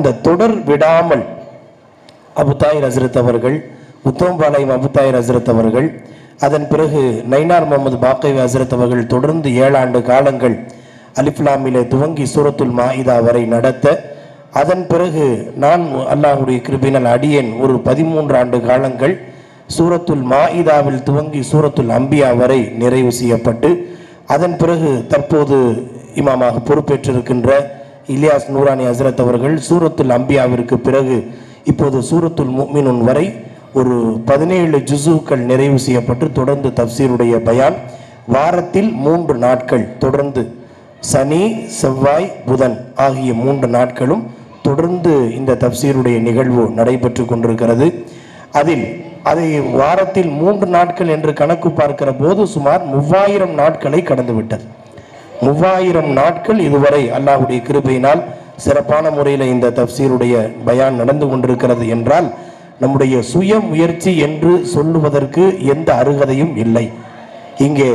அந்த தொடர் விடாமல் அபுதாயிர் ஹசரத் அவர்கள் உத்தமபாளையம் அபுதாயிர் ஹசரத் அவர்கள் அதன் பிறகு நைனார் முகமது பாக்கை ஹசரத் அவர்கள் தொடர்ந்து ஏழாண்டு காலங்கள் அலிஃப்லாமிலே துவங்கி சூரத்துல் மாயிதா வரை நடத்த அதன் பிறகு நான் அல்லாஹுடைய கிருபினால் அடியேன் ஒரு பதிமூன்று ஆண்டு காலங்கள் சூரத்துல் மாயிதாவில் துவங்கி சூரத்துல் அம்பியா வரை நிறைவு செய்யப்பட்டு அதன் பிறகு தற்போது இமாமாக பொறுப்பேற்றிருக்கின்ற இலியாஸ் நூரானி ஹசரத் அவர்கள் சூரத்துல் அம்பியாவிற்கு பிறகு இப்போது சூரத்துல் முக்மினுன் வரை ஒரு பதினேழு ஜுசுக்கள் நிறைவு செய்யப்பட்டு தொடர்ந்து தப்சீருடைய பயான் வாரத்தில் மூன்று நாட்கள் தொடர்ந்து சனி செவ்வாய் புதன் ஆகிய மூன்று நாட்களும் தொடர்ந்து இந்த தப்சீருடைய நிகழ்வு நடைபெற்று கொண்டிருக்கிறது அதில் அதை வாரத்தில் மூன்று நாட்கள் என்று கணக்கு பார்க்கிற போது சுமார் மூவாயிரம் நாட்களை கடந்து விட்டது மூவாயிரம் நாட்கள் இதுவரை அல்லாஹ்வுடைய கிருபையினால் சிறப்பான முறையில் இந்த தப்சீருடைய பயான் நடந்து கொண்டிருக்கிறது என்றால் நம்முடைய சுய முயற்சி என்று சொல்லுவதற்கு எந்த அருகதையும் இல்லை இங்கே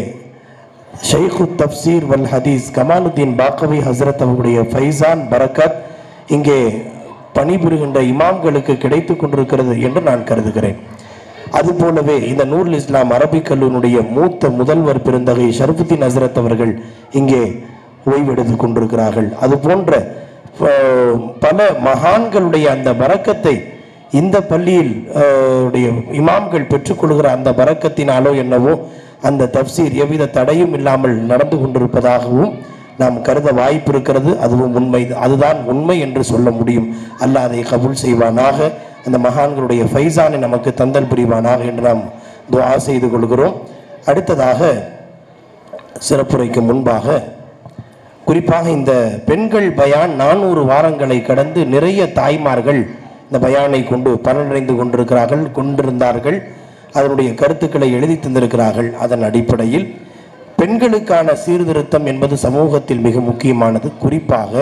ஷைഖு தப்சீர் வல் ஹதீஸ் கமாலுத்தீன் பாக்கவி ஹசரத் அவர்களுடைய ஃபைசான் பரக்கத் இங்கே பணிபுரிகின்ற இமாம்களுக்கு கிடைத்து கொண்டிருக்கிறது என்று நான் கருதுகிறேன் அதுபோலவே இந்த நூருல் இஸ்லாம் அரபிக் கல்லூரியுடைய மூத்த முதல்வர் பெருந்தகை ஷரஃபுத்தீன் ஹசரத் அவர்கள் இங்கே ஓய்வெடுத்துக் கொண்டிருக்கிறார்கள் அது போன்ற அஹ், பல மகான்களுடைய அந்த பரக்கத்தை இந்த பள்ளியில் அஹ், உடைய இமாம்கள் பெற்றுக்கொள்கிற அந்த பரக்கத்தினாலோ என்னவோ அந்த தப்சீர் எவ்வித தடையும் இல்லாமல் நடந்து கொண்டிருப்பதாகவும் நாம் கருத வாய்ப்பு இருக்கிறது அதுவும் உண்மை அதுதான் உண்மை என்று சொல்ல முடியும் அல்லாஹ் அதை கபூல் செய்வானாக அந்த மகான்களுடைய ஃபைசானை நமக்கு தந்தல் புரிவானாக என்று நாம் துஆ செய்து கொள்கிறோம் அடுத்ததாக சிறப்புரைக்கு முன்பாக குறிப்பாக இந்த பெண்கள் பயான் நானூறு வாரங்களை கடந்து நிறைய தாய்மார்கள் இந்த பயானை கொண்டு பலனடைந்து கொண்டிருக்கிறார்கள் கொண்டிருந்தார்கள் அதனுடைய கருத்துக்களை எழுதி தந்திருக்கிறார்கள் அதன் அடிப்படையில் பெண்களுக்கான சீர்திருத்தம் என்பது சமூகத்தில் மிக முக்கியமானது குறிப்பாக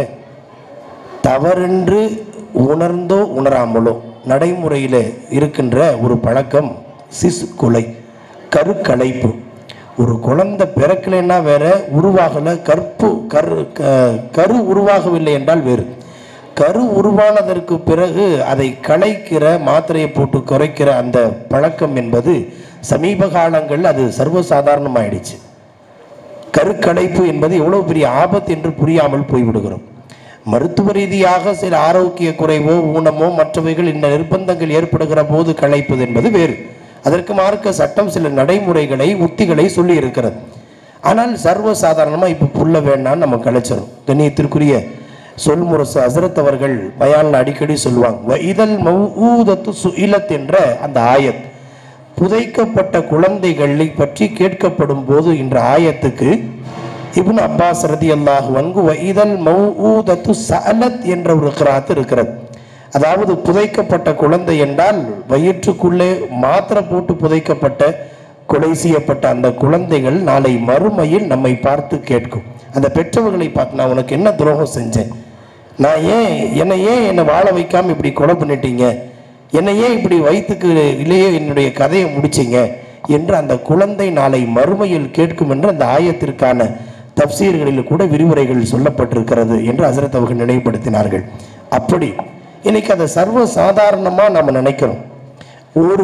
தவறென்று உணர்ந்தோ உணராமலோ நடைமுறையில் இருக்கின்ற ஒரு பழக்கம் சிசு கொலை கருக்கலைப்பு ஒரு குழந்தை பிறக்கலைன்னா வேற உருவாகலை கற்பு கரு க- கரு உருவாகவில்லை என்றால் வேறு கரு உருவானதற்கு பிறகு அதை கலைக்கிற மாத்திரையை போட்டு குறைக்கிற அந்த பழக்கம் என்பது சமீப காலங்களில் அது சர்வசாதாரணமாயிடுச்சு கருக்கலைப்பு என்பது எவ்வளவு பெரிய ஆபத்து என்று புரியாமல் போய்விடுகிறோம் மருத்துவ ரீதியாக சில ஆரோக்கிய குறைவோ ஊனமோ மற்றவைகள் இந்த நிர்பந்தங்கள் ஏற்படுகிற போது கலைப்பது என்பது வேறு அதற்கு மார்க்க சட்டம் சில நடைமுறைகளை உத்திகளை சொல்லி இருக்கிறது ஆனால் சர்வ சாதாரணமா இப்ப புல்ல வேண்டாம் நம்ம கலைச்சிடும் கண்ணியத்திற்குரிய சொல்முரசு ஹசரத் அவர்கள் பயான்ல அடிக்கடி சொல்லுவாங்க "வ இதழ் மௌஊதத்து சுஇலத் என்ற அந்த ஆயத் புதைக்கப்பட்ட குழந்தைகளை பற்றி கேட்கப்படும் போது என்ற ஆயத்துக்கு இப்னு அப்பாஸ் ரதி அல்லாஹ் வன்கு இதழ் மௌஊதத்து சஅலத் என்ற ஒரு கிராத்து இருக்கிறது அதாவது புதைக்கப்பட்ட குழந்தை என்றால் வயிற்றுக்குள்ளே மாத்திரை போட்டு புதைக்கப்பட்ட கொலை செய்யப்பட்ட அந்த குழந்தைகள் நாளை மறுமையில் நம்மை பார்த்து கேட்கும் அந்த பெற்றவர்களை பார்த்து நான் உனக்கு என்ன துரோகம் செஞ்சேன் நான் ஏன் என்னை ஏன் என்னை வாழ வைக்காம இப்படி கொலை பண்ணிட்டீங்க என்னை ஏன் இப்படி வயிற்றுக்கு இல்லையே என்னுடைய கதையை முடிச்சீங்க என்று அந்த குழந்தை நாளை மறுமையில் கேட்கும் என்று அந்த ஆயத்திற்கான தப்சீர்களில் கூட விரிவுரைகள் சொல்லப்பட்டிருக்கிறது என்று ஹசரத் அவர்கள் நினைவுபடுத்தினார்கள் அப்படி இன்னைக்கு அதை சர்வ சாதாரணமா நம்ம நினைக்கிறோம் ஒரு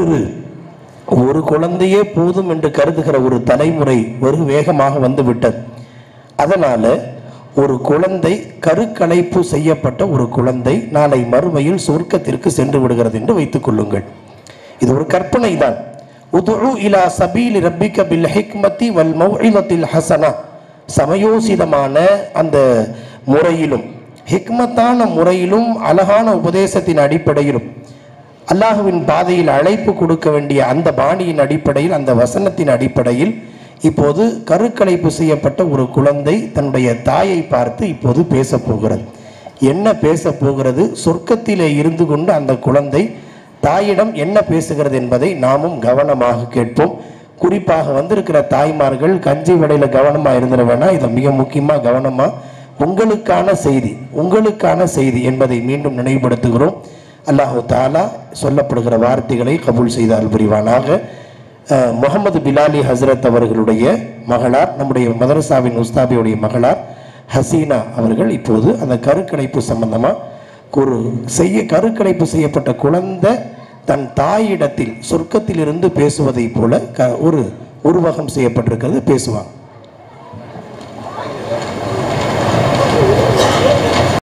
ஒரு குழந்தையே போதும் என்று கருதுகிற ஒரு தலைமுறை வெகு வேகமாக வந்து விட்டது அதனால ஒரு குழந்தை கருக்கலைப்பு செய்யப்பட்ட ஒரு குழந்தை நாளை மறுமையில் சொர்க்கத்திற்கு சென்று விடுகிறது என்று வைத்துக் கொள்ளுங்கள் இது ஒரு கற்பனை தான் உதுஉ இலா சபீலி ரப்பிக்க பில் ஹிக்மத்தி வல் மௌஇலத்தில் ஹசனா சமயோசிதமான அந்த முறையிலும் ஹிக்மத்தான முறையிலும் அழகான உபதேசத்தின் அடிப்படையிலும் அல்லாஹுவின் பாதையில் அழைப்பு கொடுக்க வேண்டிய அந்த பாணியின் அடிப்படையில் அந்த வசனத்தின் அடிப்படையில் இப்போது கருக்கலைப்பு செய்யப்பட்ட ஒரு குழந்தை தன்னுடைய தாயை பார்த்து இப்போது பேச போகிறது என்ன பேச போகிறது சொர்க்கத்திலே இருந்து கொண்டு அந்த குழந்தை தாயிடம் என்ன பேசுகிறது என்பதை நாமும் கவனமாக கேட்போம் குறிப்பாக வந்திருக்கிற தாய்மார்கள் கஞ்சி வடையில கவனமா இருந்துட வேணாம் இதை மிக முக்கியமா கவனமா உங்களுக்கான செய்தி உங்களுக்கான செய்தி என்பதை மீண்டும் நினைவுபடுத்துகிறோம் அல்லாஹு தாலா சொல்லப்படுகிற வார்த்தைகளை கபூல் செய்தால் புரிவானாக அஹ், முகமது பிலாலி ஹசரத் அவர்களுடைய மகளார் நம்முடைய மதரசாவின் உஸ்தாபியுடைய மகளார் ஹசீனா அவர்கள் இப்போது அந்த கருக்கலைப்பு சம்பந்தமா ஒரு செய்ய கருக்கலைப்பு செய்யப்பட்ட குழந்தை தன் தாயிடத்தில் சொர்க்கத்திலிருந்து பேசுவதைப் போல க ஒரு உருவகம் செய்யப்பட்டிருக்கிறது பேசுவாங்க